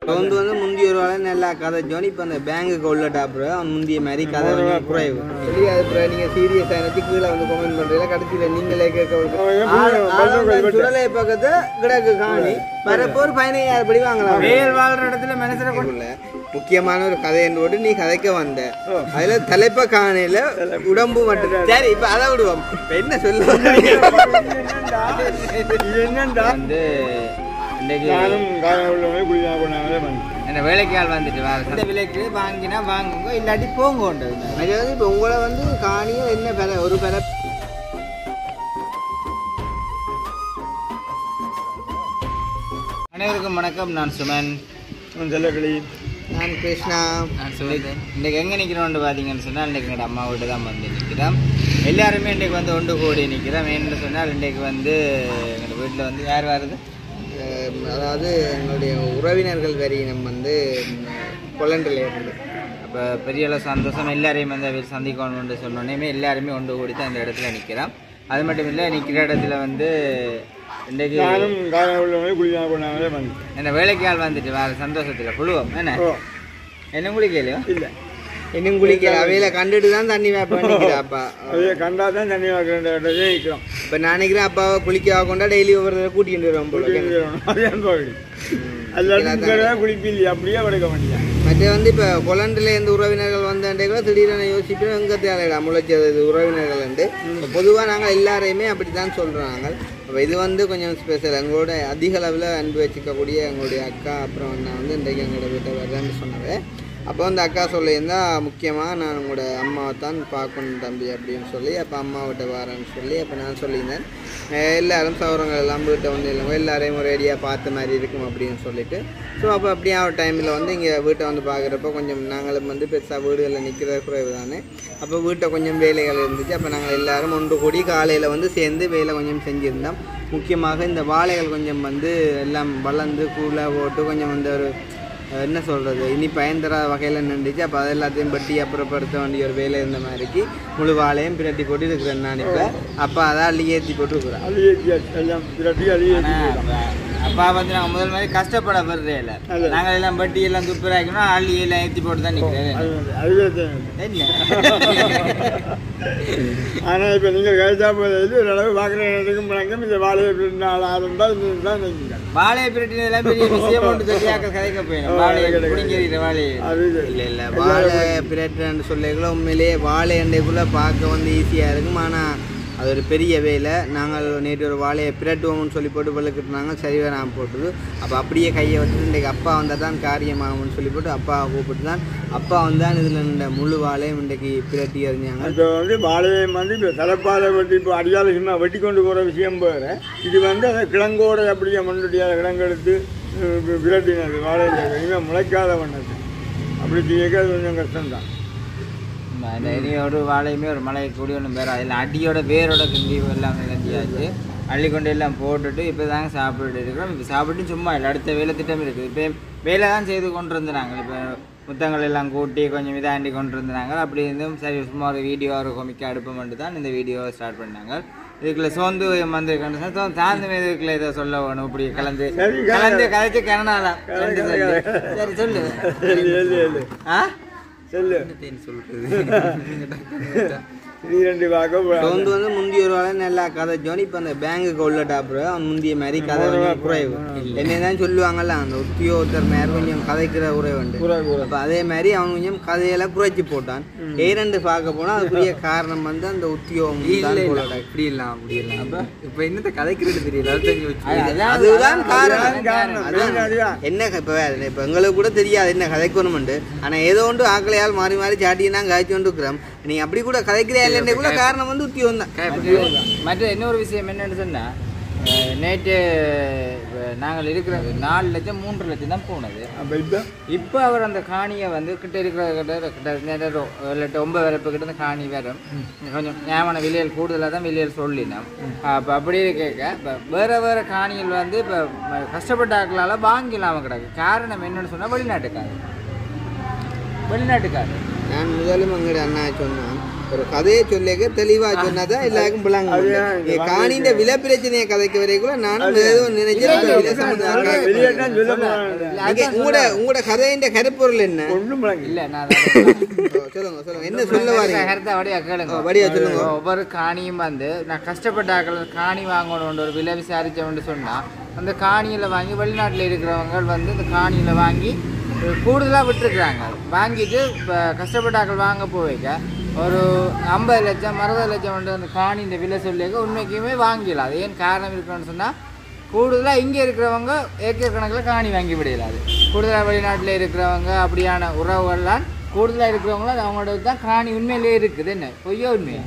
வந்து வந்து முந்தி ஒரு வேலை நல்லா கதை ஜோனி இப்போ அந்த பேங்குக்கு உள்ள டாப்ரு அவன் முந்திய மாதிரி கதை கொஞ்சம் குறைவு தெரியாது அப்புறம் நீங்கள் சீரியஸாக நினச்சி கீழே வந்து கமெண்ட் பண்ணுறீங்க கடைசியில் நீங்களே கேட்க சுடலை பக்கத்து கிடக்கு காணி வரப்போ ஒரு பதினையாயிரம் படி வாங்கலாம் வேல் வாழ்ற இடத்துல மனசுல கொண்டு உள்ள முக்கியமான ஒரு கதை என்னோடு நீ கதைக்க வந்த அதுல தலைப்ப காணையில உடம்பு மட்டும் சரி இப்ப அதை விடுவோம் இப்ப என்ன சொல்ல என்னண்டா வந்து இன்றைக்கு நானும் காரணம் உள்ளவங்க குடிதான் கொண்டாங்களே வந்து இந்த வேலைக்கு ஆள் வந்துட்டு வேறு இந்த விலைக்கு வாங்கினா வாங்குங்க இல்லாட்டி போங்க அதாவது இப்ப உங்களை வந்து காணியும் என்ன விலை ஒரு விலை அனைவருக்கும் வணக்கம் நான் சுமன் செல்லக்கிளி நான் கிருஷ்ணா நான் சுமன் இன்றைக்கு எங்கே நிற்கிறோம்னு பார்த்தீங்கன்னு சொன்னால் இன்றைக்கு எங்களோட அம்மா வீட்டு தான் வந்து நிற்கிறோம் எல்லாருமே இன்றைக்கு வந்து ஒன்று கூடி நிற்கிறோம் ஏன்னு சொன்னால் இன்றைக்கு வந்து எங்கள் வீட்டில் வந்து யார் வருது அஹ் அதாவது எங்களுடைய உறவினர்கள் வரியினம் வந்து கொலண்டில் இருந்து அப்போ பெரிய அளவு சந்தோஷம் எல்லாரையும் வந்து அவர் சந்திக்கணும்னு சொன்னோன்னே எல்லாருமே ஒன்று கூடி தான் இந்த இடத்துல நிற்கிறோம் அது மட்டும் இல்லை நிற்கிற இடத்துல வந்து இன்றைக்கு நானும் காரணம் உள்ளவங்க குடிதான் கொண்டாங்களே வந்து என்ன வேலைக்கு ஆள் வந்துட்டு வேறு சந்தோஷத்தில் குழுவோம் என்ன ஓ என்ன குளிக்கலையோ இல்லை இன்னும் குளிக்கல அவையில கண்டுட்டு தான் தண்ணி வேப்ப நிற்கிறாப்பா அதே கண்டா தான் தண்ணி வாக்குற இடத்துல நிற்கிறோம் இப்போ நான் நினைக்கிறேன் அப்பாவை குளிக்க கொண்டா டெய்லி ஒவ்வொரு தடவை கூட்டிட்டு வருவோம் போல அதே பகுதி எல்லாத்தையும் குளிப்பில்லை அப்படியே படுக்க வேண்டியது மற்ற வந்து இப்போ கொலண்டில் இருந்து உறவினர்கள் வந்தே கூட திடீரென யோசிப்போம் எங்கே தேவையில்லை முளைச்சது இது உறவினர்கள் வந்து பொதுவாக நாங்கள் எல்லாரையுமே அப்படி தான் சொல்கிறோம் நாங்கள் அப்போ இது வந்து கொஞ்சம் ஸ்பெஷல் எங்களோட அதிக அளவில் அன்பு வச்சுக்கக்கூடிய எங்களுடைய அக்கா அப்புறம் நான் வந்து இன்றைக்கு எங்களோட வீட்டை வர்றேன்னு சொன்னவே அப்போ வந்து அக்கா சொல்லியிருந்தா முக்கியமாக நான் உங்களோட அம்மாவை தான் பார்க்கணும் தம்பி அப்படின்னு சொல்லி அப்போ அம்மாவிட்ட வரேன்னு சொல்லி அப்போ நான் சொல்லியிருந்தேன் அஹ் எல்லாரும் சௌரங்கள் எல்லாம் வீட்டை வந்து இல்லைங்க எல்லாரையும் ஒரு ஏரியா பார்த்த மாதிரி இருக்கும் அப்படின்னு சொல்லிட்டு ஸோ அப்போ அப்படியே ஒரு டைமில் வந்து இங்கே வீட்டை வந்து பார்க்குறப்ப கொஞ்சம் நாங்களும் வந்து பெருசாக வீடுகளில் நிற்கிற குறைவு தானே அப்போ வீட்டை கொஞ்சம் வேலைகள் இருந்துச்சு அப்போ நாங்கள் எல்லாரும் ஒன்று கூடி காலையில் வந்து சேர்ந்து வேலை கொஞ்சம் செஞ்சுருந்தோம் முக்கியமாக இந்த வாழைகள் கொஞ்சம் வந்து எல்லாம் வளர்ந்து கூலாக போட்டு கொஞ்சம் வந்து ஒரு அஹ் என்ன சொல்கிறது இனி பயன் தராத வகையில் நின்றுச்சு அப்போ அது எல்லாத்தையும் பட்டி அப்புறப்படுத்த வேண்டிய ஒரு வேலை இருந்த மாதிரிக்கு முழு வாழையும் பிரட்டி போட்டு இருக்கிறேன் நான் இப்போ அப்போ அதான் அள்ளி ஏற்றி போட்டுருக்குறேன் அழிய எல்லாம் திரட்டி அழிய அப்பா வந்து நாங்கள் முதல் மாதிரி கஷ்டப்பட வர்றே இல்லை நாங்கள் எல்லாம் பட்டி எல்லாம் துப்புராக்கணும் அள்ளி எல்லாம் ஏற்றி போட்டு தான் நிற்கிறேன் அதுவே என்ன ஆனால் இப்போ நீங்கள் கழிச்சா போது ஓரளவு பார்க்குற இடத்துக்கும் பழக்கம் இந்த வாழையை நாள் ஆரம்பித்தால் இந்த தான் நினைக்கிறேன் வாழையை பிரட்டினது எல்லாம் பெரிய விஷயம் ஒன்று தெரியாக்க கதைக்க போயிடும் வாழையை பிடிங்கிற வாழையை அது இல்லை இல்லை வாழை பிரட்டுன்னு சொல்லிக்குள்ள உண்மையிலேயே வாழை அண்டைக்குள்ளே பார்க்க வந்து ஈஸியாக இருக்கும் ஆனால் அது ஒரு பெரிய வேலை நாங்கள் நேற்று ஒரு வாழையை பிரட்டுவோம்னு சொல்லி போட்டு பழுக்கிட்டுனாங்க சரி வராமல் போட்டுது அப்போ அப்படியே கையை வச்சுட்டு இன்றைக்கு அப்பா வந்தால் தான் காரியமாகும்னு சொல்லி போட்டு அப்பாவை கூப்பிட்டு தான் அப்பா வந்தான் இதில் இந்த முழு வாழையும் இன்றைக்கு பிரட்டி எறிஞ்சாங்க இப்போ வந்து வாழையை வந்து இப்போ தலைப்பாலை வெட்டி இப்போ அடியால் சும்மா வெட்டி கொண்டு போகிற விஷயம் வேறு இது வந்து அந்த கிழங்கோட அப்படியே மண்ணுடியாத கிழங்கு எடுத்து அஹ், விரட்டினது வாழையில் இனிமேல் முளைக்காத பண்ணது அப்படி செய்யக்க அது கொஞ்சம் கஷ்டம்தான் இந்த இனி ஒரு வாழையுமே ஒரு மலை கூடி ஒன்றும் வேற அதில் அடியோட வேரோட கிண்டி எல்லாம் நினைஞ்சியாச்சு அள்ளி கொண்டு எல்லாம் போட்டுட்டு இப்போ தாங்க சாப்பிட்டு இருக்கிறோம் இப்போ சாப்பிட்டு சும்மா இல்லை அடுத்த வேலை திட்டம் இருக்குது இப்போ வேலை தான் செய்து கொண்டு இருந்தாங்க இப்போ முத்தங்கள் எல்லாம் கூட்டி கொஞ்சம் இதாண்டி கொண்டு இருந்தாங்க அப்படி இருந்தும் சரி சும்மா ஒரு வீடியோ ஒரு கொமிக்க அடுப்பமெண்டு தான் இந்த வீடியோவை ஸ்டார்ட் பண்ணாங்க இதுக்குள்ள சோர்ந்து வந்து கண்டு சார்ந்த இதுக்குள்ள இதை சொல்ல வேணும் இப்படி கலந்து சரி, கலந்து கதைச்சு கரணாலாம் சரி சொல்லு சரி சரி சரி ஆ சொல்லு சொல்கிறது நீ ரெண்டு பார்க்க இப்போ வந்து வந்து முந்தி ஒரு வேலை நல்லா கதை ஜோனி இப்போ அந்த பேங்குக்கு உள்ள டாப்ரு அவன் முந்திய மாதிரி கதை கொஞ்சம் குறைவு என்னதான் சொல்லுவாங்கல்ல அந்த உத்தியோகத்தர் மாதிரி கொஞ்சம் கதைக்கிற குறைவு உண்டு கூற கூற அப்போ அதே மாதிரி அவன் கொஞ்சம் கதையெல்லாம் குறைச்சி போட்டான் ஏரண்டு பார்க்க போனால் அதுக்குரிய காரணம் வந்து அந்த உத்தியோகம் தான் போலடா. இப்படி இல்லாம் அப்படி இல்லாம் அப்ப இப்ப என்னத்த கதைக்கிறது தெரியல அது தெரிஞ்சு வச்சு அதான் அதுதான் காரணம் காரணம். அதான். main அதுதான். என்ன இப்போ இப்போ எங்களுக்கு கூட தெரியாது என்ன கதைக்கணும்ண்டு ஆனால் ஏதோ ஒன்று ஆக்களையால் மாறி மாறி சாட்டினா காய்ச்சி கொண்டு இருக்கிறோம் நீ அப்படி கூட கதைக்கிறியா இல்லைன்றே கூட காரணம் வந்து உத்தியோகம் தான் மற்ற இன்னொரு விஷயம் என்னன்னு சொன்னா அஹ் நேற்று இப்ப நாங்கள் இருக்கிற நாலு லட்சம் மூன்று லட்சம் தான் போனது அப்போ இப்போ இப்போ அவர் அந்த காணியை வந்து கிட்ட இருக்கிற கிட்ட கிட்ட நேரம் ஒரு லட்சம் ஒன்பது வரப்பு கிட்ட இந்த காணி வரும் கொஞ்சம் ஞாபகம் விலையல் கூடுதலாக தான் விலையல் சொல்லினோம் அப்போ அப்படி கேட்க இப்போ வேற வேற காணிகள் வந்து இப்போ கஷ்டப்பட்ட ஆட்களால் வாங்கிலாம கிடக்கு காரணம் என்னன்னு சொன்னால் வெளிநாட்டுக்காரர் வெளிநாட்டுக்காரர் நான் முதலும் அங்கட அண்ணா சொன்னான் ஒரு கதையை சொல்லிக்க தெளிவா சொன்னாதான் எல்லாருக்கும் பிள்ளாங்க நீ காணின்ற விலை பிரச்சனையை கதைக்க வரைக்குள்ள நானும் ஏதோ நினைச்சேன் விலை சம்பந்தம் வெளியே தான் சொல்ல போறாங்க நீங்க உங்களோட உங்களோட கதையின் கருப்பொருள் என்ன ஒன்றும் விளங்கி இல்ல நான் அதான் ஓ, சொல்லுங்க சொல்லுங்க என்ன சொல்ல வரீங்க கருத்தை அப்படியே கேளுங்க ஓ, வடிவா சொல்லுங்க. ஒவ்வொரு காணியும் வந்து நான் கஷ்டப்பட்ட ஆக்கள் காணி வாங்கணும்னு ஒரு விலை விசாரிச்சவன்னு சொன்னா அந்த காணியில வாங்கி வெளிநாட்டுல இருக்கிறவங்க வந்து இந்த காணியில வாங்கி கூடுதலாக விட்டுருக்குறாங்க வாங்கிட்டு இப்போ கஷ்டப்பட்ட ஆக்கள் வாங்க போவைக்க ஒரு ஐம்பது லட்சம் அறுபது லட்சம் வந்து அந்த காணி இந்த விலை சொல்லிக்க உண்மைக்குமே வாங்கிடலாம் அது ஏன் காரணம் இருக்குன்னு சொன்னால் கூடுதலாக இங்கே இருக்கிறவங்க ஏக்கர் கணக்கில் காணி வாங்கி விடையலாது கூடுதலாக வெளிநாட்டில் இருக்கிறவங்க அப்படியான உறவுகள்லாம் கூடுதலாக இருக்கிறவங்களும் அது அவங்களோட தான் காணி உண்மையிலே இருக்குது என்ன பொய்யோ உண்மையா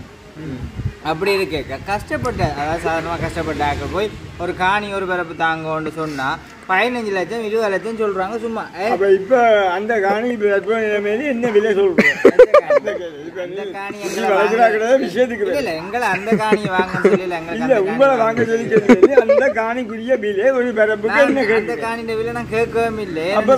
அப்படி இருக்கு க- கஷ்டப்பட்ட அதாவது சாதாரணமாக கஷ்டப்பட்ட ஆக்கள் போய் ஒரு காணி ஒரு பிறப்பு தாங்கன்னு சொன்னால் பதினஞ்சு லட்சம் இருபது லட்சம் சொல்கிறாங்க சும்மா ஏ, அப்ப இப்ப அந்த காணி இப்ப எப்ப நிலைமையில என்ன விலை சொல்றோம் இப்ப இந்த நீ- காணி நீ எங்களை வளர்க்குறா வாங்க- கிடையாது விஷயத்துக்கு இல்ல, இல்ல, எங்களை அந்த காணியை வாங்கன்னு சொல்லல எங்களுக்கு இல்ல அந்த உங்களை காணி வாங்க சொல்லி சொல்லி அந்த காணிக்குரிய பிலே ஒரு பிறப்புக்கு நான் என்ன அந்த கேட்க காணியின் விலை நான் கேட்கவும் இல்லை அப்ப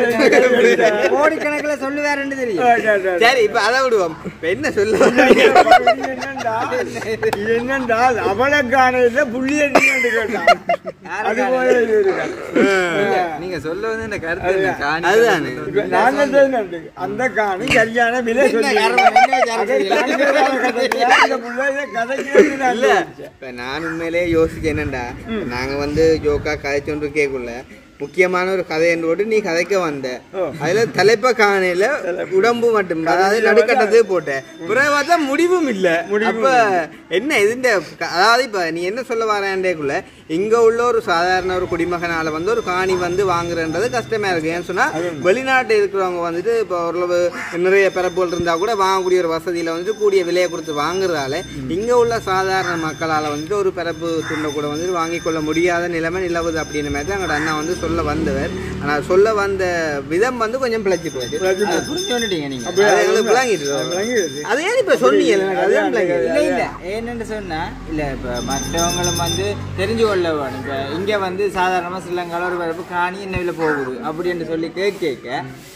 வேணா- கோடிக்கணக்கில் சொல்லுவாருன்னு தெரியும் சரி இப்ப அதை விடுவோம் இப்ப என்ன சொல்ல வரீங்க? இது என்னண்டா இது என்னண்டா அவலக்கானையில புள்ளி அடிக்கணும்னு கேட்டான் அது போல இது இருக்கா. இல்ல, நீங்க சொல்ல வந்து இந்த கருத்து என்ன? காணி அதுதானே. இப்ப நான் என்ன செய்யணும்? அந்த காணி சரியான விலை சொல்லி கருமம், என்ன விசாரிச்சு அதை தெரியல. காணிக்கான கதையா, இந்த புள்ள இதை கதைக்கிறது நான் இல்ல யோசிச்சேன். இப்ப நான் உண்மையிலேயே யோசிச்சேன் என்னண்டா நாங்க வந்து ஜோக்கா கதைச்சொன்று கேட்குள்ள முக்கியமான ஒரு கதை போட்டு நீ கதைக்க வந்த ஓ. அதுல தலைப்ப காணையில உடம்பு மட்டும் அதாவது நடுக்கட்டது போட்ட பிறகு பார்த்தா முடிவும் இல்ல அப்ப என்ன இதுண்ட க- அதாவது இப்ப நீ என்ன சொல்ல வரேன்டேக்குள்ள இங்க உள்ள ஒரு சாதாரண ஒரு குடிமகனால வந்து ஒரு காணி வந்து வாங்குறன்றது கஷ்டமா இருக்கு ஏன்னு சொன்னா வெளிநாட்டு இருக்கிறவங்க வந்துட்டு இப்போ ஓரளவு நிறைய பிறப்புகள் இருந்தா கூட வாங்கக்கூடிய ஒரு வசதியில வந்துட்டு கூடிய விலையை கொடுத்து வாங்குறதால இங்க உள்ள சாதாரண மக்களால வந்துட்டு ஒரு பிறப்பு துண்டை கூட வந்துட்டு வாங்கிக் கொள்ள முடியாத நிலைமை நிலவுது அப்படின்ற மாதிரி தான் எங்களோட அண்ணா வந்து சொல்ல வந்தவர் ஆனா சொல்ல வந்த விதம் வந்து கொஞ்சம் பிழைச்சி போச்சு அதை புரிஞ்சு வந்துட்டீங்க நீங்க அப்ப அது எங்களுக்கு விளங்கிட்டு விளங்கிடுது. அது ஏன் இப்ப சொன்னீங்க எனக்கு அதுதான் விளங்குது. இல்ல இல்ல என்னன்னு சொன்னா இல்ல இப்ப மற்றவங்களும் வந்து தெரிஞ்சு கொள்ள வேணும் இப்ப இங்க வந்து சாதாரணமா ஸ்ரீலங்கால ஒரு வரப்பு காணி என்ன விலை போகுது அப்படின்னு சொல்லி கேட்க கேட்க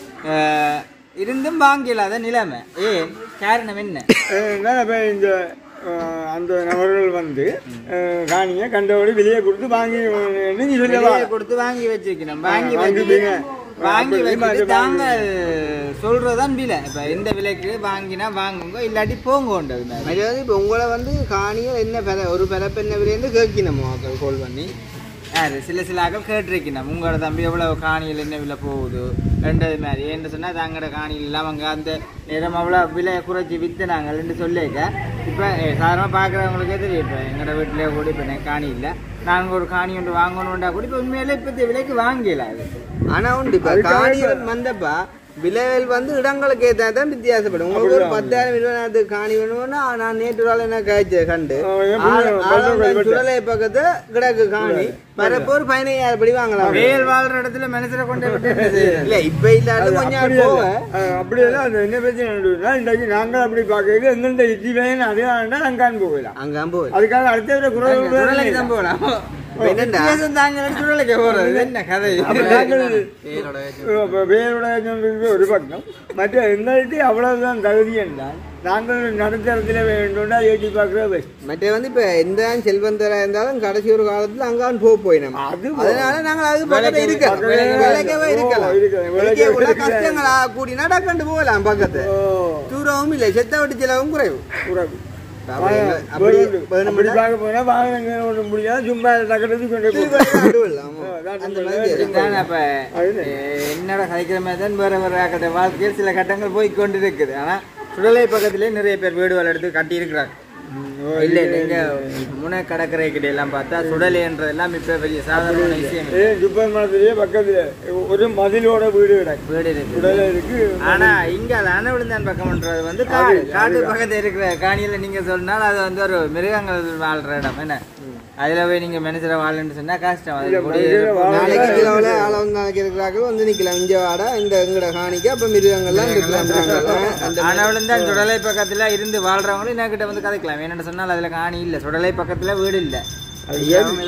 அஹ், இருந்தும் வாங்கிலாத நிலைமை ஏன் காரணம் என்ன ஏன்னா இப்ப இந்த அஹ், அந்த நபர்கள் வந்து அஹ், காணியை கண்டபடி வெளியே கொடுத்து வாங்கி நீ சொல்லவா வெளியே கொடுத்து வாங்கி வச்சிருக்கணும் வாங்கி வாங்கி வச்சுட்டு வைங்க. வாங்கி அப்படி வச்சுட்டு வாங்கி தாங்கள் சொல்றதுதான் விலை இப்ப எந்த விலைக்கு வாங்கினா வாங்குங்க இல்லாட்டி போங்கன்றது மாதிரி அது வந்து இப்போ உங்களை வந்து காணியில் என்ன பெற ஒரு பிறப்பு என்ன விலைன்னு கேட்கணும் மக்கள் கால் பண்ணி யாரு சில சில ஆக்கள் கேட்டிருக்கணும் உங்களோட தம்பி எவ்வளவு காணியில் என்ன விலை போகுது ரெண்டது மாதிரி ஏன்னு சொன்னா தங்களோட காணியில் இல்லாம அவங்க அந்த நேரம் அவ்வளோ விலையை குறைச்சி வித்துனாங்கன்னு சொல்லிக்க இப்போ சாதாரணமாக பார்க்குறவங்களுக்கே தெரியும் இப்போ எங்களோட வீட்டிலே கூட இப்போ எனக்கு காணி இல்லை நாங்கள் ஒரு காணி ஒன்று வாங்கணும்டா கூட இப்போ உண்மையிலே இப்போ விலைக்கு வாங்கல அது ஆனா உண்டு இப்போ காணிகள் வந்தப்பா விலைகள் வந்து இடங்களுக்கு ஏற்றா தான் வித்தியாசப்படும் உங்களுக்கு ஒரு பத்தாயிரம் இருபதாயிரத்துக்கு காணி வேணும்னா நான் நேற்று நாள் என்ன காய்ச்ச கண்டு ஆ, எப்படி ஆள- பல்ல ஆளாங்க கைப்பற்ற? சுடலை பக்கத்து கிடக்கு காணி வரப்போ ஒரு பதினையாயிரம் படி வாங்கலாம் வெயில் வாழ்ற இடத்துல மனுஷரை கொண்டு விட்டு என்ன செய்யறது? இல்ல இப்ப இல்லாத கொஞ்சம் நாள் போக அப்படியெல்லாம் அது என்ன பிரச்சனை நடுவுனா, இன்றைக்கு நாங்கள் அப்படி பார்க்கறது எந்தெந்த இட்லி வேணும் அதே வேண்டாம் நாங்கள் போகலாம் அங்க போய் அதுக்காக அடுத்த குரல் சுடலைக்கு தான் போகலாம் இப்ப என்னண்டா வித்தியாசம் தாங்க சுடலைக்கு போகிறது இது என்ன கதை அப்ப நாங்கள் பேரோட இப்ப பேரோட சொல்றது ஒரு பக்கம் மற்ற எங்கள்கிட்ட அவ்வளவுதான் தகுதி என்றால் நாங்கள் நடுத்தரத்தில் வேண்டும்னா ஏற்றி பார்க்குறது பெஸ்ட் மற்ற வந்து இப்ப எந்த செல்வந்தரா இருந்தாலும் கடைசி ஒரு காலத்துல அங்கான் போக போயினோம் அது அதனால நாங்க அது பக்கத்துல இருக்கலாம் பக்கத்துல விளக்கவே ஓ, இருக்கலாம் இருக்கலாம். விளக்கக்குள்ள விளக்க கஷ்டங்களா கூடி நடக்கண்டு போகலாம் பக்கத்து ஓ தூரமும் இல்லை செத்த வட்டி செலவும் குறைவு உறவு அப்படி அப்படி வேணும். அப்படி வேணும்னா பார்க்க போனா வாங்க ஒன்று முடியாது சும்மா டக்கத்துக்கு கொண்டு இது போய் கொஞ்சம் நடுவில், ஆமா. அதான் அந்த மாதிரி இதுதான் அப்ப அதுதான். எ- என்னோட கதைக்கிற மாதிரி தான் வேற வேற கட்ட வாழ்க்கையில் சில கட்டங்கள் போய் கொண்டு இருக்குது ஆனா சுடலை பக்கத்திலே நிறைய பேர் வீடுகள் எடுத்து கட்டி இருக்கிறாங்க இல்ல நீங்க முனை கடற்கரை கிட்ட எல்லாம் பார்த்தா சுடலைன்றதெல்லாம் இப்ப பெரிய சாதாரண விஷயம் இல்லை. ஏ சூப்பர் மார்க்கெட்லயே பக்கத்துல ஒரு மதிலோட வீடு கிடக்கு வீடு இருக்கு உடல இருக்கு ஆனா இங்க அது அனவிழுந்தான் பக்கம்ன்றது வந்து காடு காட்டு பக்கத்துல இருக்கிற காணியில நீங்க சொன்னால் அது வந்து ஒரு மிருகங்கள் வாழ்ற இடம் என்ன அதுல போய் நீங்க மனுஷரை வாழன்னு சொன்னா கஷ்டம் அது மனுஷரை வாழ- நாளைக்கு கிலோவில் ஆள வந்து நாளைக்கு இருக்கிறார்கள் வந்து நிக்கலாம் இங்க வாடா இந்த எங்கட காணிக்கு அப்ப மிருகங்கள்லாம் இருக்கலாம்ன்றாங்கல்ல. அந்த ஆனவளும் தான் சுடலை பக்கத்துல இருந்து வாழ்றவங்களும் என்கிட்ட வந்து கதைக்கலாம் என்னென்னு சொன்னால் அதுல காணி இல்ல சுடலை பக்கத்துல வீடு இல்ல அது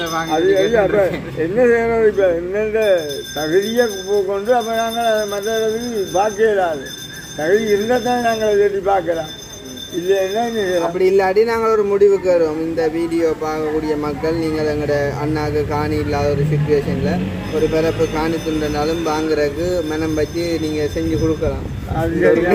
அது அப்ப என்ன செய்யணும் இப்ப என்னென்ன தகுதியை கொண்டு அப்ப நாங்கள் மற்றது பார்க்க இயலாது தகுதி இருந்தால் தான் நாங்கள் அதை தேடி பார்க்கலாம் இல்லைன்னா நீ அப்படி இல்லாட்டி நாங்கள் ஒரு முடிவுக்கு வருவோம் இந்த வீடியோ பார்க்கக்கூடிய மக்கள் நீங்கள் எங்களோட அண்ணாக்கு காணி இல்லாத ஒரு சுச்சுவேஷனில் ஒரு பிறப்பு காணி துண்டனாலும் வாங்குறதுக்கு மனம் வச்சு நீங்கள் செஞ்சு கொடுக்கலாம் அது சரியா?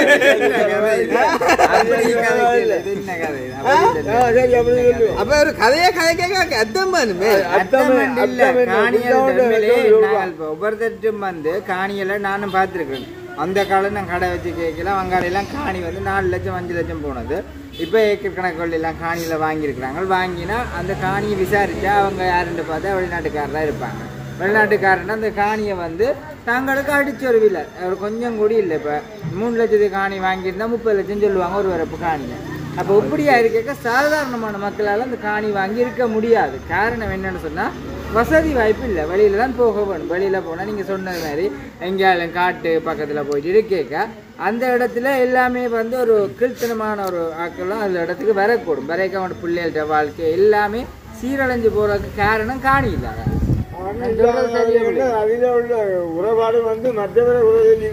அப்படி கதை இல்லை, இது என்ன கதை? அப்படி இல்லை. ஆ, சரி அப்படி சொல்லு. அப்போ ஒரு கதையை கதை கேட்க அர்த்தம் பண்ணுமே அர்த்தம் இல்ல, அர்த்தம் என்ன? காணியல் புத்தகம் உண்மையிலே சொல்லுவா. நாங்கள் இப்ப ஒவ்வொருத்தரும் வந்து காணியெல்லாம் நானும் பார்த்துருக்கேன் அந்த காலம் நான் கடை வச்சு கேட்கல வங்காடையெல்லாம் காணி வந்து நாலு லட்சம் அஞ்சு லட்சம் போனது இப்போ ஏக்கர் கணக்குகள் எல்லாம் காணியில் வாங்கியிருக்கிறாங்க வாங்கினா அந்த காணியை விசாரிச்சா அவங்க யாருன்னு பார்த்தா வெளிநாட்டுக்காரராக இருப்பாங்க வெளிநாட்டுக்காரன்னா அந்த காணியை வந்து தங்களுக்கு அடிச்ச ஒரு விலை ஒரு கொஞ்சம் கூட இல்லை இப்போ மூணு லட்சத்துக்கு காணி வாங்கியிருந்தா முப்பது லட்சம் சொல்லுவாங்க ஒரு வரப்பு காணியை அப்போ இப்படியா இருக்க சாதாரணமான மக்களால் அந்த காணி வாங்கி இருக்க முடியாது காரணம் என்னன்னு சொன்னால் வசதி வாய்ப்பு இல்லை வெளியில தான் போக வேணும் வெளியில் போனால் நீங்கள் சொன்னது மாதிரி எங்கேயாலும் காட்டு பக்கத்தில் போயிட்டு இருக்கேக்க அந்த இடத்துல எல்லாமே வந்து ஒரு கீழ்த்தனமான ஒரு ஆக்கெல்லாம் அந்த இடத்துக்கு வரக்கூடும் வரைக்க அவன் பிள்ளைகள்ட்ட வாழ்க்கை எல்லாமே சீரழிஞ்சு போகிறதுக்கு காரணம் காணி இல்லாத ஆனால் இல்லாதவங்க அதில் உள்ள உறவாடு வந்து மற்றவரை உறவு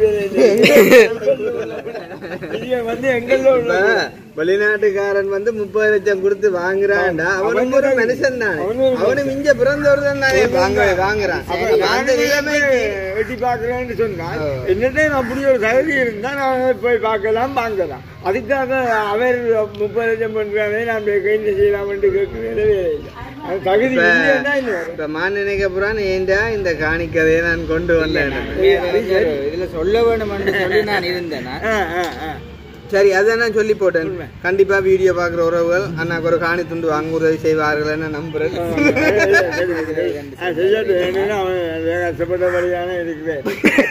இது வந்து எங்களில் உள்ள வெளிநாட்டுக்காரன் வந்து முப்பது லட்சம் கொடுத்து வாங்குறான்டா அவனும் ஒரு மனுஷன் தானே அவனும் அவனும் இங்க பிறந்தவர் தானே வாங்க வாங்குறான் அப்ப அப்ப அந்த நானுமே நிலைமை எட்டி பார்க்குறேன்னு சொன்னால் என்னட்டையும் அப்படி ஒரு தகுதி இருந்தால் நான் போய் பார்க்கலாம் வாங்கலாம் அதுக்காக அவர் முப்பது லட்சம் பண்ணுறாங்க நான் போய் என்ன செய்யலாம்னு கேட்கவே இல்லை அது தகுதி இல்லைன்னா இல்லை இப்ப நான் நினைக்க போறான் ஏண்டா இந்த காணிக்கதையை நான் கொண்டு வந்தேன் இதுல சொல்ல வேணும்னு சொல்லி நான் இருந்தேன் நான். ஆ ஆ ஆ சரி அதை நான் சொல்லி போட்டேன் கண்டிப்பா வீடியோ பாக்குற உறவுகள் அண்ணாக்கு ஒரு காணி துண்டு வாங்க உதவி செய்வார்கள் நான் நம்புறேன் செய்யட்டும் என்னன்னா அவன் கஷ்டப்பட்ட வழியான இருக்கிறேன்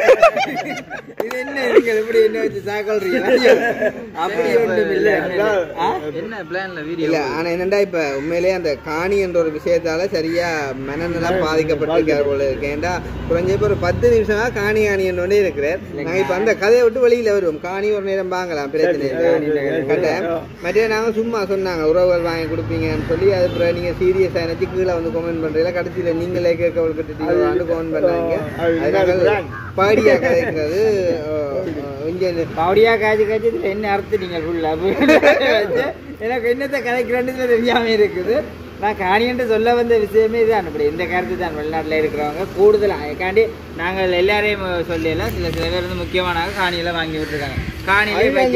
இது என்ன நீங்கள் இப்படி என்ன வச்சு சாக்கல்றீங்க அப்படி ஒன்றும் இல்லை ஆ? என்ன பிளான்ல இல்ல வீடியோ ஆனா என்னடா இப்ப உண்மையிலேயே அந்த காணி என்ற ஒரு விஷயத்தால சரியா மனநலம் பாதிக்கப்பட்டிருக்காரு போல இருக்கு ஏன்டா குறைஞ்ச இப்ப ஒரு பத்து நிமிஷமா காணி காணி என்னோட இருக்கிறேன் நாங்க இப்ப அந்த கதையை விட்டு வெளியில வருவோம் காணி ஒரு நேரம் வாங்கலாம் பிரச்சனை இல்லை கட்டாயம். மற்ற நாங்க சும்மா சொன்னாங்க உறவுகள் வாங்கி கொடுப்பீங்கன்னு சொல்லி அது அப்புறம் நீங்க சீரியஸா நினைச்சு கீழே வந்து கமெண்ட் பண்றீங்களா கடைசியில நீங்களே கேட்க விட்டுட்டீங்களான்னு கமெண்ட் பண்றாங்க அது அதனால பாடியா கதைக்கிறது இங்க பவுடியா காய்ச்சி காய்ச்சி இதுல என்ன அர்த்தம் நீங்கள் ஃபுல்லா எனக்கு என்னத்தை கதைக்கிறேன்னு தெரியாம இருக்குது நான் காணியன்ட்டு சொல்ல வந்த விஷயமே இதுதான் இப்படி இந்த கருத்து தான் வெளிநாட்டில் இருக்கிறவங்க கூடுதலாக அதுக்காண்டி நாங்கள் எல்லாரையும் சொல்லலாம் சில சில பேர் வந்து முக்கியமானாக காணியெல்லாம் வாங்கி விட்டுருக்காங்க காணியிலே பைக்கு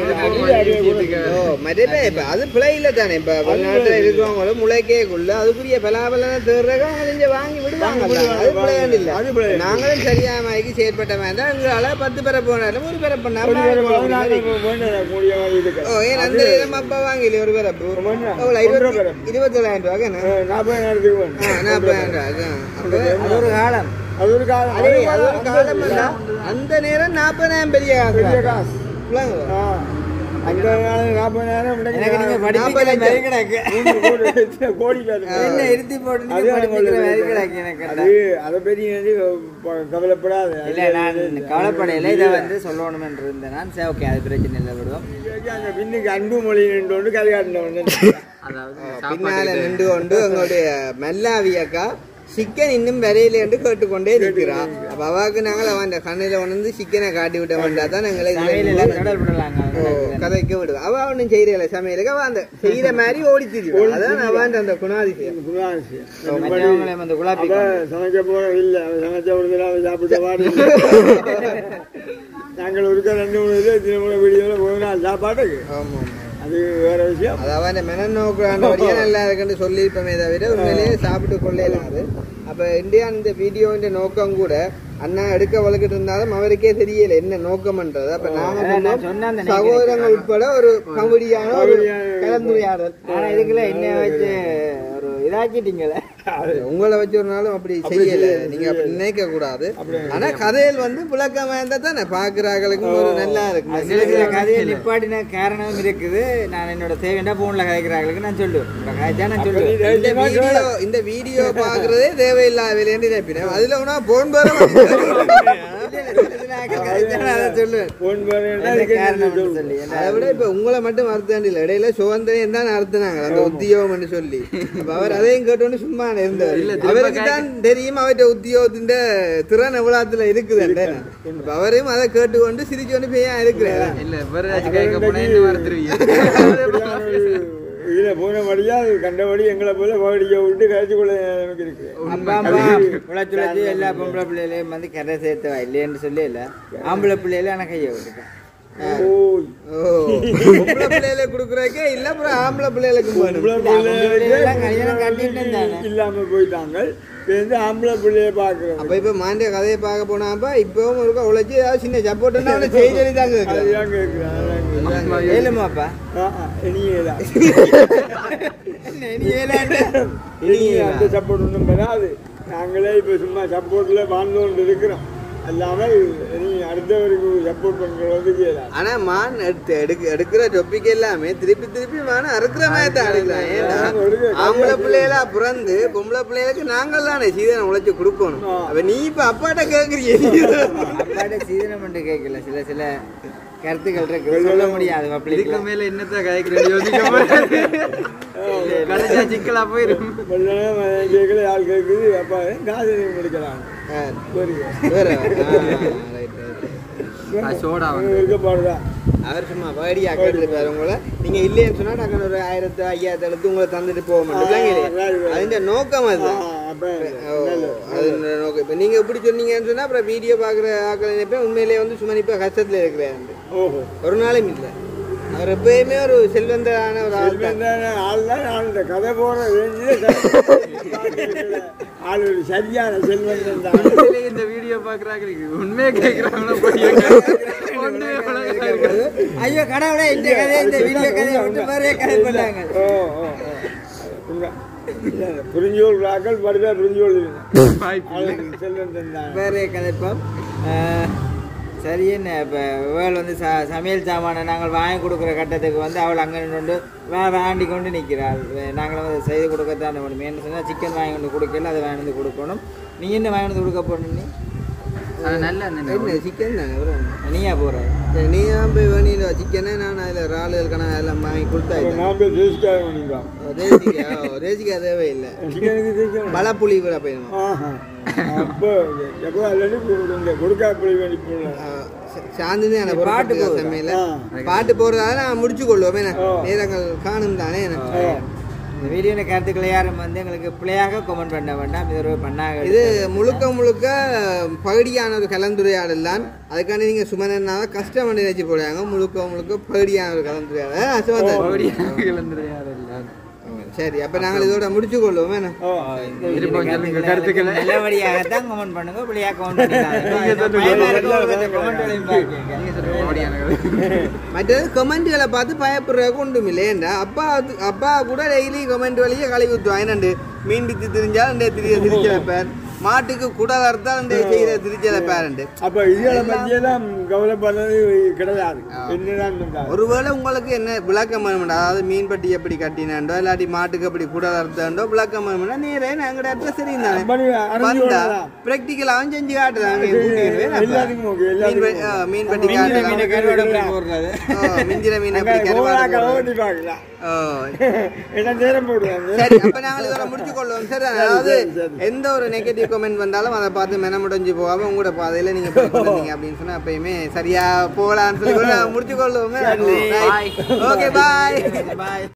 ஓ, மற்ற இப்ப அது பிழை இல்ல தானே இப்ப வெளிநாட்டுல இருக்கிறவங்களும் முளைக்கேக்குள்ள அதுக்குரிய பலாபலனை தேடுறக்க அவங்க இங்க வாங்கி விடுவாங்க அது பிழையாண்டு இல்ல அது பிழை. நாங்களும் சரியா மாதிரி செயற்பட்ட மாதிரி தான் எங்களால பத்து பேரை போனாலும் ஒரு பேரை பண்ணா ஒரு பேரை பதினாலு வேண்டாம் கூடிய மாதிரி இருக்கு ஓ ஏன் அந்த நேரம் அப்பா வாங்கல ஒரு பேரை வேண்டாம். எவ்வளவு ஒன்றரை இருபத்தி பேரை. இருபத்தி ஏழாயிரம் ரூபாய்க்கு என்ன நாற்பது நேரத்துக்கு வேணும் ஆ, நாற்பதாயிரம் ரூபாய்க்கு அப்ப அது ஒரு காலம் அது ஒரு காலம் அதே அது ஒரு காலம் இல்ல. அந்த நேரம் நாற்பதாயிரம் பெரிய பெரிய காசு காசு புரியுங்களா? ஆ. அந்த நேரம் நாற்பது நேரம் எனக்கு நீங்க படிப்பிக்கிற மாதிரி கிடக்கு கோடி பேர் என்ன இருத்தி போட்டு அது நீங்க படிப்பிக்கிற மாதிரி கிடக்கு எனக்கு அது அதை பற்றி வந்து ப- கவலைப்படாத இல்ல நான் கவலைப்படையில இதை வந்து சொல்லணும்னு இருந்தேன் நான் சரி ஓகே அது பிரச்சனை இல்லை விடுவோம் அந்த பின்னுக்கு அன்பு மொழி நின்று கதை காட்டினவன் அதாவது பின்னால நின்று கொண்டு எங்களுடைய மெல்லாவி அக்கா சிக்கன் இன்னும் விரையில என்று கேட்டுக்கொண்டே இருக்கிறான் அப்ப அவாக்கு நாங்கள் அவன் கண்ணில உணர்ந்து சிக்கனை காட்டி விட்ட வந்தா தான் எங்களை இதுல சமையல் எல்லாம் கடல் விடலாங்க ஓ, கதைக்க விடுவோம் அவ ஒன்றும் செய்யறல சமையலுக்கு அவ அந்த செய்யற மாதிரி ஓடி திரியும் அதான் அவன் அந்த குணாதிசயம் மற்றவங்களை வந்து குழாப்பி அப்ப சமைக்க போற இல்ல அவன் சமைச்ச ஒரு அவ சாப்பிட்ட பாடு நாங்கள் ஒருக்க ரெண்டு மூணு இது தினமுறை வீடியோல ஒரு நாள் சாப்பாட்டுக்கு ஆமா ஆமா அது வேற விஷயம் அதாவது அந்த மெனநோக்குறாண்டபடியே நல்லா இருக்குன்னு சொல்லியிருப்போமே தவிர உண்மையிலேயே சாப்பிட்டு கொள்ளலாம் அது அப்போ இந்தியா இந்த வீடியோன்ற நோக்கம் கூட அண்ணா எடுக்க வளர்க்கிட்டு இருந்தாலும் அவருக்கே தெரியல என்ன நோக்கம்ன்றது அப்ப நாங்க அதான் நான் சொன்னோம், சொன்ன அந்த சகோதரங்கள் உட்பட ஒரு கபடியான ஒரு கலந்துரையாடல் ஆனா இதுக்குள்ள என்ன வச்சு ஒரு இதாக்கிட்டீங்களே உங்களை வச்சு ஒரு நாளும் அப்படி செய்யல நீங்க அப்படி நினைக்க கூடாது ஆனா கதையில் வந்து புழக்கமா இருந்தா தானே பாக்குறாங்களுக்கும் ஒரு நல்லா இருக்கு சில சில கதையை நிப்பாட்டின காரணமும் இருக்குது நான் என்னோட தேவையான போன்ல கதைக்கிறாங்களுக்கு நான் சொல்லுவேன் இப்ப கதைச்சா நான் சொல்லுவேன் இந்த வீடியோ இந்த வீடியோ பாக்குறதே தேவையில்லாத விலைன்னு நினைப்பினேன் அதுல உனா போன் பேர இல்ல, இல்ல, சில சில அதை சொல்லு ஃபோன் பண்ணா என்ன அதுக்கு காரணம் என்ன சொல்லி சொல்லு என்ன அதை விட இப்ப உங்களை மட்டும் மறுத்தாண்டி இல்லை இடையில சுதந்திரம் தான் நடத்துனாங்க அந்த உத்தியோகம்னு சொல்லி அப்ப அவர் அதையும் கேட்டோன்னு சும்மா இருந்தார் இல்ல, திரும்ப அவருக்கு தான் தெரியும் அவர்கிட்ட உத்தியோகத்தின் திறன் எவ்வளவுல இருக்குது அப்ப அவரையும் அதை கேட்டுக்கொண்டு சிரிச்சு கொண்டு போய் இருக்கிறார் இல்ல வேற ஏதாச்சும் கேட்க போனா என்ன மறந்துடுவீங்க இதுல போனபடியா அது கண்டபடி எங்களை போல வாடிக்க விட்டு கழிச்சு கொள்ள நமக்கு இருக்கு அப்பா அம்மா உழைச்சு உழைச்சு எல்லா பொம்பளை பிள்ளைகளையும் வந்து கரை சேர்த்தவா இல்லைன்னு சொல்லி இல்லை ஆம்பளை பிள்ளைகள எனக்கு கையை விட்டுட்டேன் ஓய் ஓ பொம்பளை பிள்ளைகளை கொடுக்குறக்கே இல்ல அப்புறம் ஆம்பளை பிள்ளைகளுக்கு வேணும் பொம்பளை பிள்ளைகளெல்லாம் கல்யாணம் கட்டிட்டு பிள்ளைகளுக்கு இருந்தானே. இல்லாம போயிட்டாங்க இப்ப வந்து ஆம்பளை பிள்ளைய பாக்குறோம் அப்ப இப்ப மாண்டிய கதையை பார்க்க போனாப்ப இப்பவும் இருக்க உழைச்சி ஏதாவது சின்ன சப்போர்ட்னா அவனை செய்ய சொல்லி தாங்க அதுதான் கேட்கிறேன் அதான் கேட்கிறேன். ஏழுமாப்பா ஆ, ஆ, இனியேதான் இனி அந்த சப்போர்ட் ஒன்றும் பெறாது நாங்களே இப்போ சும்மா சப்போர்ட்டில் வாழ்ந்து கொண்டு இருக்கிறோம் அல்லாமல் இனி அடுத்தவருக்கு சப்போர்ட் பண்ணுறது செய்யலாம் ஆனா மான் எடுத்து எடுக்க எடுக்கிற டொப்பிக் எல்லாமே திருப்பி திருப்பி மான அறுக்கிற மாதிரி தான் எடுக்கலாம் ஏன்னா ஆம்பளை பிள்ளைகளா பிறந்து பொம்பளை பிள்ளைகளுக்கு நாங்கள் தானே சீதனம் உழைச்சி கொடுக்கணும் அப்ப நீ இப்ப அப்பாட்ட கேக்குறீங்க அப்பாட்ட சீதனம் பண்ணி கேட்கல சில சில கருத்துக்கள் இருக்கு சொல்ல முடியாது இதுக்கு பப்ளிக்ல மேல என்னத்த கதைக்கிறேன் யோசிக்க போறாரு கடைசியா சிக்கலா போயிரும் வெள்ளம் கேட்கல ஆள் கேட்குது அப்பா காசு முடிக்கலாம் வேற ஆ, right, right. சோடா இருக்கப்பாடுதான் அவர் சும்மா வேடியா கேட்டுருப்பாரு உங்களை நீங்க இல்லைன்னு சொன்னா டக்குனு ஒரு ஆயிரத்து ஐயாயிரத்து எடுத்து உங்களை தந்துட்டு போக மாட்டேங்க அதுന്റെ நோக்கம் அதுதான் அப்போ ஓ, அது நோக்கம் இப்போ நீங்க இப்படி சொன்னீங்கன்னு சொன்னா அப்புறம் வீடியோ பார்க்குற ஆக்கள் நினைப்பேன் உண்மையிலேயே வந்து சும்மா இப்போ கஷ்டத்துல இருக்கிறாரு ஓஹோ ஒரு நாளும் இல்லை அவர் எப்பயுமே ஒரு செல்வந்தரான ஒரு ஆள் தான் ஆள் தான் ஆள் இந்த கதை போகிற ரேஞ்சில் ஆள் ஒரு சரியான செல்வந்தன் தான் உண்மையிலேயே இந்த வீடியோ பாக்குறாங்க உண்மையா கேக்குறாங்களா போய் ஒண்ணுமே விளங்காது. ஐயோ கடவுளே இந்த கதையை இந்த வீடியோ கதையை விட்டு வேறே கதை பண்ணாங்க ஓ ஓ உண்மை இல்லை, புரிஞ்சோல் ஆக்கள் படுதா புரிஞ்சோல் வாய்ப்பு செல்வந்தன் தான் வேறே கதைப்போம் ஆஹ், சரி என்ன இப்போ வேல் வந்து ச சமையல் சாமானை நாங்கள் வாங்கி கொடுக்குற கட்டத்துக்கு வந்து அவள் அங்கே நின்று வே வேண்டி கொண்டு நிற்கிறாள் நாங்கள் வந்து செய்து கொடுக்கத்தான் வேணும் என்ன சொன்னால் சிக்கன் வாங்கி கொண்டு கொடுக்கல அதை வாங்கி வந்து கொடுக்கணும் நீ என்ன வாங்கி வந்து கொடுக்க போகணும் நீ அது நல்லா இருந்தது என்ன சிக்கன் தானே bro? நீயா போகிற சரி, நீ தான் போய் வேணியில் சிக்கனே நான் அதில் இறால் கணக்கு எல்லாம் வாங்கி கொடுத்தாயிட்டேன் நான் போய் தேசிக்காக பண்ணிக்கலாம் ரேசிக்கா ரேசிக்கா தேவையில்லை சிக்கனுக்கு தேசிக்காக பலப்புளி கூட போயிடும் ஆஹா அப்போ எப்போ அல்லது கொடுக்கா புளி வேண்டி போடலாம் சாந்தி தான் எனக்கு பாட்டு பாட்டு போகுதா? செம்மையில் ஆ. பாட்டு போடுறதால நான் முடிச்சு கொள்வோம் என்ன ஓ. நேரங்கள் காணும் தானே எனக்கு இந்த வீடியோவில் கருத்துக்களை யாரும் வந்து எங்களுக்கு பிள்ளையாக கமெண்ட் பண்ண வேண்டாம் இது ஒரு பண்ணாக இது முழுக்க முழுக்க பகுதியான ஒரு கலந்துரையாடல் தான் அதுக்காண்டி நீங்க சுமனா கஷ்டம் பண்ணி நினைச்சு போடுறாங்க முழுக்க முழுக்க பகுதியான ஒரு கலந்துரையாடல் ஆ, சுமந்தன். சரி அப்ப நாங்கள் இதோட முடிச்சு கொள்வோம் என்ன ஓ இருப்போம் சொல்லுங்க கருத்துக்களை நல்லபடியாகத்தான் கமெண்ட் பண்ணுங்க பிள்ளையாக கமெண்ட் பண்ணிக்கலாம் கமெண்ட்களையும் பார்க்குங்க ஓடியான கதை. மற்றது கமெண்ட்களை பார்த்து பயப்படுறதுக்கு ஒன்றும் இல்லையேண்டா அப்பா அது- அப்பா கூட டெய்லி கமெண்ட் வழியே கழுவி ஊற்றுவாங்க என்னண்டு மீன் பித்து திரிஞ்சா ரெண்டே திரிய திரிச்ச வைப்பார் மாட்டுக்கு குடல் அறுத்தா ரெண்டே செய்கிற திரிச்ச வைப்பாருண்டு அப்போ இதுகளை பற்றியெல்லாம் கவலைப்படுறது கிடையாது என்னதான் இருந்தாலும் ஒருவேளை உங்களுக்கு என்ன விளக்கம் வேணும்டா அதாவது மீன் பட்டி எப்படி கட்டினாண்டோ இல்லாட்டி மாட்டுக்கு எப்படி குடல் அறுத்தாண்டோ விளக்கம் வேணும்னா நேரே நாங்கட அட்ரஸ் தெரியும் தானே பண்ணி அறிஞ்சு வந்தா கொள்ளலாம். பிராக்டிக்கலாவும் செஞ்சு காட்டுறாங்க எல்லாத்துக்கும் okay, எல்லாத்துக்கும் okay. மீன் பட்டி காட்டலாம் கருவாடை போடுறது ஆ, மிஞ்சிர மீன் எப்படி அங்க கருவாடு கோலாக்கள் போடுறது. ஓட்டி பார்க்கலாம் ஓ. என்ன நேரம் போடுவாங்க சரி அப்ப நாங்கள் இதோட முடிச்சு கொள்வோம் சரி அதாவது எந்த ஒரு நெகட்டிவ் கமெண்ட் வந்தாலும் அதை பார்த்து மென முடிஞ்சு போகாம உங்களோட பாதையில நீங்க போய் கொண்டிருந்தீங்க அப்படின்னு சொன்னா எப்பயுமே சரியா போகலான்னு சொல்லி கூட முடிச்சு கொள்வோம் ஓகே பாய் பாய்